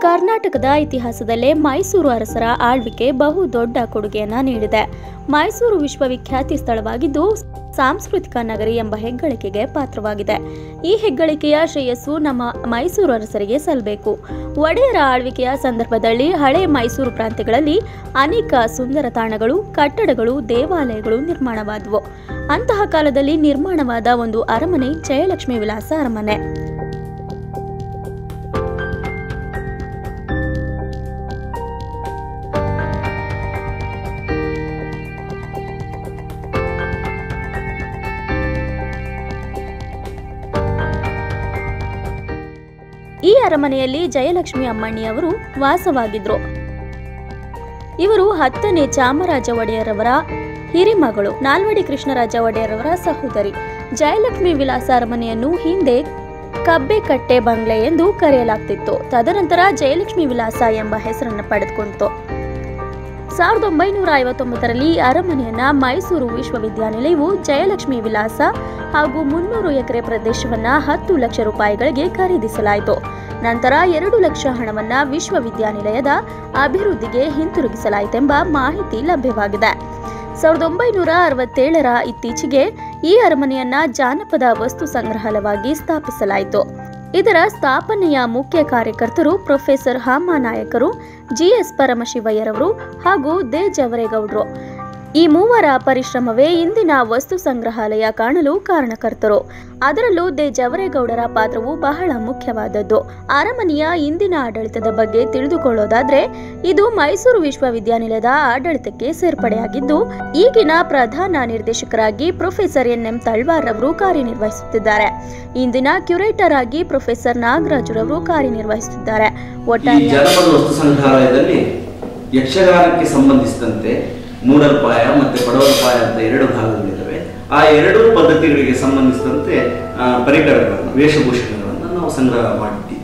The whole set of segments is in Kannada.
ಕರ್ನಾಟಕದ ಇತಿಹಾಸದಲ್ಲೇ ಮೈಸೂರು ಅರಸರ ಆಳ್ವಿಕೆ ಬಹು ದೊಡ್ಡ ಕೊಡುಗೆಯನ್ನ ನೀಡಿದೆ ಮೈಸೂರು ವಿಶ್ವವಿಖ್ಯಾತಿ ಸ್ಥಳವಾಗಿದ್ದು ಸಾಂಸ್ಕೃತಿಕ ನಗರಿ ಎಂಬ ಹೆಗ್ಗಳಿಕೆಗೆ ಪಾತ್ರವಾಗಿದೆ ಈ ಹೆಗ್ಗಳಿಕೆಯ ಶ್ರೇಯಸ್ಸು ನಮ್ಮ ಮೈಸೂರು ಅರಸರಿಗೆ ಸಲ್ಲಬೇಕು ಒಡೆಯರ ಆಳ್ವಿಕೆಯ ಸಂದರ್ಭದಲ್ಲಿ ಹಳೆ ಮೈಸೂರು ಪ್ರಾಂತ್ಯಗಳಲ್ಲಿ ಅನೇಕ ಸುಂದರ ತಾಣಗಳು ಕಟ್ಟಡಗಳು ದೇವಾಲಯಗಳು ನಿರ್ಮಾಣವಾದವು ಅಂತಹ ಕಾಲದಲ್ಲಿ ನಿರ್ಮಾಣವಾದ ಒಂದು ಅರಮನೆ ಜಯಲಕ್ಷ್ಮಿ ವಿಲಾಸ ಅರಮನೆ ಈ ಅರಮನೆಯಲ್ಲಿ ಜಯಲಕ್ಷ್ಮಿ ಅಮ್ಮಣ್ಣಿಯವರು ವಾಸವಾಗಿದ್ರು ಇವರು ಹತ್ತನೇ ಚಾಮರಾಜ ಒಡೆಯರವರ ಹಿರಿಮಗಳು ನಾಲ್ವಡಿ ಕೃಷ್ಣರಾಜ ಒಡೆಯರವರ ಸಹೋದರಿ ಜಯಲಕ್ಷ್ಮಿ ವಿಲಾಸ ಅರಮನೆಯನ್ನು ಹಿಂದೆ ಕಬ್ಬೆಕಟ್ಟೆ ಬಂಗ್ಲೆ ಎಂದು ಕರೆಯಲಾಗ್ತಿತ್ತು ತದನಂತರ ಜಯಲಕ್ಷ್ಮಿ ವಿಲಾಸ ಎಂಬ ಹೆಸರನ್ನು ಪಡೆದುಕೊಂಡಿತು ಸಾವಿರದ ಒಂಬೈನೂರ ಐವತ್ತೊಂಬತ್ತರಲ್ಲಿ ಈ ಅರಮನೆಯನ್ನ ಮೈಸೂರು ವಿಶ್ವವಿದ್ಯಾನಿಲಯವು ಜಯಲಕ್ಷ್ಮಿ ವಿಲಾಸ ಹಾಗೂ ಮುನ್ನೂರು ಎಕರೆ ಪ್ರದೇಶವನ್ನ ಹತ್ತು ಲಕ್ಷ ರೂಪಾಯಿಗಳಿಗೆ ಖರೀದಿಸಲಾಯಿತು ನಂತರ ಎರಡು ಲಕ್ಷ ಹಣವನ್ನ ವಿಶ್ವವಿದ್ಯಾನಿಲಯದ ಅಭಿವೃದ್ಧಿಗೆ ಹಿಂತಿರುಗಿಸಲಾಯಿತೆಂಬ ಮಾಹಿತಿ ಲಭ್ಯವಾಗಿದೆ ಸಾವಿರದ ಒಂಬೈನೂರ ಅರವತ್ತೇಳರ ಇತ್ತೀಚೆಗೆ ಈ ಅರಮನೆಯನ್ನ ಜಾನಪದ ವಸ್ತು ಸಂಗ್ರಹಾಲಯವಾಗಿ ಸ್ಥಾಪಿಸಲಾಯಿತು ಇದರ ಸ್ಥಾಪನೆಯ ಮುಖ್ಯ ಕಾರ್ಯಕರ್ತರು ಪ್ರೊಫೆಸರ್ ಹಾಮ ನಾಯಕರು ಜಿಎಸ್ ಪರಮಶಿವಯ್ಯರವರು ಹಾಗೂ ದೇ ಜವರೇಗೌಡರು ಈ ಮೂವರ ಪರಿಶ್ರಮವೇ ಇಂದಿನ ವಸ್ತು ಸಂಗ್ರಹಾಲಯ ಕಾಣಲು ಕಾರಣಕರ್ತರು ಅದರಲ್ಲೂ ದೇ ಜವರೇಗೌಡರ ಪಾತ್ರವು ಬಹಳ ಮುಖ್ಯವಾದದ್ದು ಅರಮನೆಯ ಇಂದಿನ ಆಡಳಿತದ ಬಗ್ಗೆ ತಿಳಿದುಕೊಳ್ಳೋದಾದ್ರೆ ಇದು ಮೈಸೂರು ವಿಶ್ವವಿದ್ಯಾನಿಲಯದ ಆಡಳಿತಕ್ಕೆ ಸೇರ್ಪಡೆಯಾಗಿದ್ದು ಈಗಿನ ಪ್ರಧಾನ ನಿರ್ದೇಶಕರಾಗಿ ಪ್ರೊಫೆಸರ್ ಎನ್ ಎಂ ತಳ್ವಾರ್ ಅವರು ಕಾರ್ಯನಿರ್ವಹಿಸುತ್ತಿದ್ದಾರೆ ಇಂದಿನ ಕ್ಯುರೇಟರ್ ಆಗಿ ಪ್ರೊಫೆಸರ್ ನಾಗರಾಜುರವರು ಕಾರ್ಯನಿರ್ವಹಿಸುತ್ತಿದ್ದಾರೆ ಈ ಒಟ್ಟಾರೆ ಜನಪದ ವಸ್ತು ಸಂಗ್ರಹಾಲಯದಲ್ಲಿ ಯಕ್ಷಗಾನಕ್ಕೆ ಸಂಬಂಧಿಸಿದಂತೆ ಮೂಡಲ್ಪಾಯ ಮತ್ತೆ ಪಡವಲಪಾಯ ಅಂತ ಎರಡು ಭಾಗಗಳಿದ್ದಾವೆ ಆ ಎರಡೂ ಪದ್ಧತಿಗಳಿಗೆ ಸಂಬಂಧಿಸಿದಂತೆ ಆ, ಪರಿಕರಗಳನ್ನು ವೇಷಭೂಷಣಗಳನ್ನು ನಾವು ಸಂಗ್ರಹ ಮಾಡಿದ್ದೀವಿ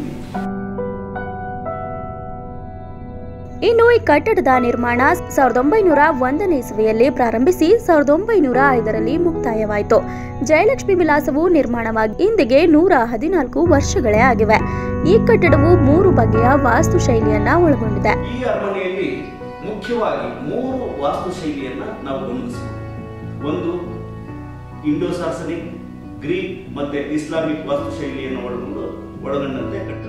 ಇನ್ನು ಈ ಕಟ್ಟಡದ ನಿರ್ಮಾಣ ಸಾವಿರದ ಒಂಬೈನೂರ ಒಂದನೇ ಇಸವಿಯಲ್ಲಿ ಪ್ರಾರಂಭಿಸಿ ಸಾವಿರದ ಒಂಬೈನೂರ ಐದರಲ್ಲಿ ಮುಕ್ತಾಯವಾಯಿತು ಜಯಲಕ್ಷ್ಮಿ ವಿಲಾಸವು ನಿರ್ಮಾಣವಾಗಿ ಇಂದಿಗೆ ನೂರ ಹದಿನಾಲ್ಕು ವರ್ಷಗಳೇ ಆಗಿವೆ ಈ ಕಟ್ಟಡವು ಮೂರು ಬಗೆಯ ವಾಸ್ತುಶೈಲಿಯನ್ನ ಒಳಗೊಂಡಿದೆ ಈ ಅರಮನೆಯಲ್ಲಿ ಮುಖ್ಯವಾಗಿ ಮೂರು ವಾಸ್ತುಶೈಲಿಯನ್ನ ನಾವು ಗಮನಿಸಬಹುದು ಒಂದು ಇಂಡೋ ಸಾರ್ಸನಿಕ್ ಗ್ರೀಕ್ ಮತ್ತೆ ಇಸ್ಲಾಮಿಕ್ ವಾಸ್ತುಶೈಲಿಯನ್ನು ಒಳಗೊಂಡು ಒಳಗೊಂಡಂತೆ ಕಟ್ಟಡ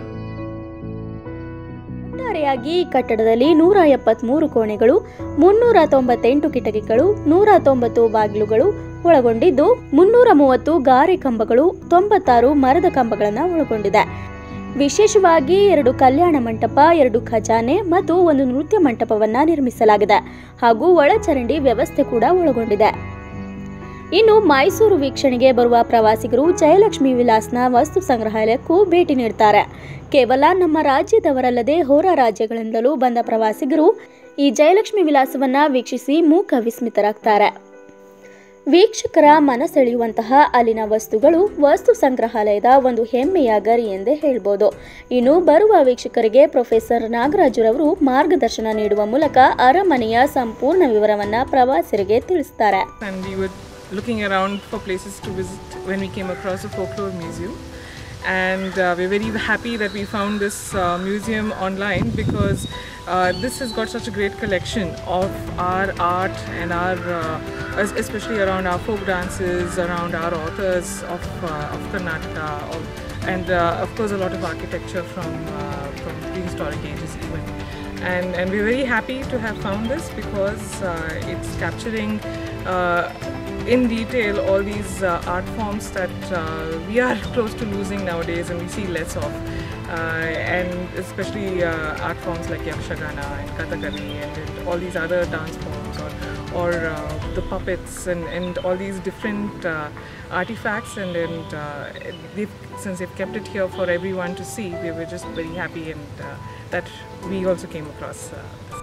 ಒಟ್ಟಾರೆಯಾಗಿ ಈ ಕಟ್ಟಡದಲ್ಲಿ ನೂರ ಎಪ್ಪತ್ಮೂರು ಕೋಣೆಗಳು ಮುನ್ನೂರ ತೊಂಬತ್ತೆಂಟು ಕಿಟಕಿಗಳು ನೂರ ತೊಂಬತ್ತು ಬಾಗಿಲುಗಳು ಒಳಗೊಂಡಿದ್ದು ಮುನ್ನೂರ ಮೂವತ್ತು ಗಾರೆ ಕಂಬಗಳು ತೊಂಬತ್ತಾರು ಮರದ ಕಂಬಗಳನ್ನು ಒಳಗೊಂಡಿದೆ ವಿಶೇಷವಾಗಿ ಎರಡು ಕಲ್ಯಾಣ ಮಂಟಪ ಎರಡು ಖಜಾನೆ ಮತ್ತು ಒಂದು ನೃತ್ಯ ಮಂಟಪವನ್ನ ನಿರ್ಮಿಸಲಾಗಿದೆ ಹಾಗೂ ಒಳಚರಂಡಿ ವ್ಯವಸ್ಥೆ ಕೂಡ ಒಳಗೊಂಡಿದೆ ಇನ್ನು ಮೈಸೂರು ವೀಕ್ಷಣೆಗೆ ಬರುವ ಪ್ರವಾಸಿಗರು ಜಯಲಕ್ಷ್ಮಿ ವಿಲಾಸ್ನ ವಸ್ತು ಸಂಗ್ರಹಾಲಯಕ್ಕೂ ಭೇಟಿ ನೀಡ್ತಾರೆ ಕೇವಲ ನಮ್ಮ ರಾಜ್ಯದವರಲ್ಲದೆ ಹೊರ ರಾಜ್ಯಗಳಿಂದಲೂ ಬಂದ ಪ್ರವಾಸಿಗರು ಈ ಜಯಲಕ್ಷ್ಮಿ ವಿಲಾಸವನ್ನ ವೀಕ್ಷಿಸಿ ಮೂಕ ವಿಸ್ಮಿತರಾಗ್ತಾರೆ ವೀಕ್ಷಕರ ಮನಸೆಳೆಯುವಂತಹ ಅಲ್ಲಿನ ವಸ್ತುಗಳು ವಸ್ತು ಸಂಗ್ರಹಾಲಯದ ಒಂದು ಹೆಮ್ಮೆಯ ಗರಿ ಎಂದೇ ಹೇಳ್ಬೋದು ಇನ್ನು ಬರುವ ವೀಕ್ಷಕರಿಗೆ ಪ್ರೊಫೆಸರ್ ನಾಗರಾಜುರವರು ಮಾರ್ಗದರ್ಶನ ನೀಡುವ ಮೂಲಕ ಅರಮನೆಯ ಸಂಪೂರ್ಣ ವಿವರವನ್ನ ಪ್ರವಾಸಿಗರಿಗೆ ತಿಳಿಸ್ತಾರೆ and we were looking around for places to visit when we came across the folklore museum and uh, we're very happy that we found this uh, museum online because uh, this has got such a great collection of our art and our uh, es- especially around our folk dances around our authors of, uh, of Karnataka of, and uh, of course a lot of architecture from uh, from prehistoric ages even and, and we're very happy to have found this because uh, it's capturing uh, in detail all these uh, art forms that uh, we are close to losing nowadays and we see less of. Uh, and especially uh, art forms like Yakshagana and Kathakali and, and all these other dance forms or, or uh, the puppets and, and all these different uh, artifacts and, and uh, they've, since they've kept it here for everyone to see, we were just very happy and uh, that we also came across uh, this.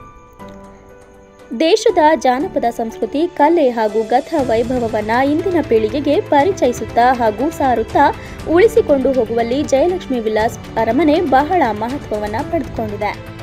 ದೇಶದ ಜಾನಪದ ಸಂಸ್ಕೃತಿ ಕಲೆ ಹಾಗೂ ಗತ ವೈಭವವನ್ನ ಇಂದಿನ ಪೀಳಿಗೆಗೆ ಪರಿಚಯಿಸುತ್ತಾ ಹಾಗೂ ಸಾರುತ್ತಾ ಉಳಿಸಿಕೊಂಡು ಹೋಗುವಲ್ಲಿ ಜಯಲಕ್ಷ್ಮಿ ವಿಲಾಸ್ ಅರಮನೆ ಬಹಳ ಮಹತ್ವವನ್ನ ಪಡೆದುಕೊಂಡಿದೆ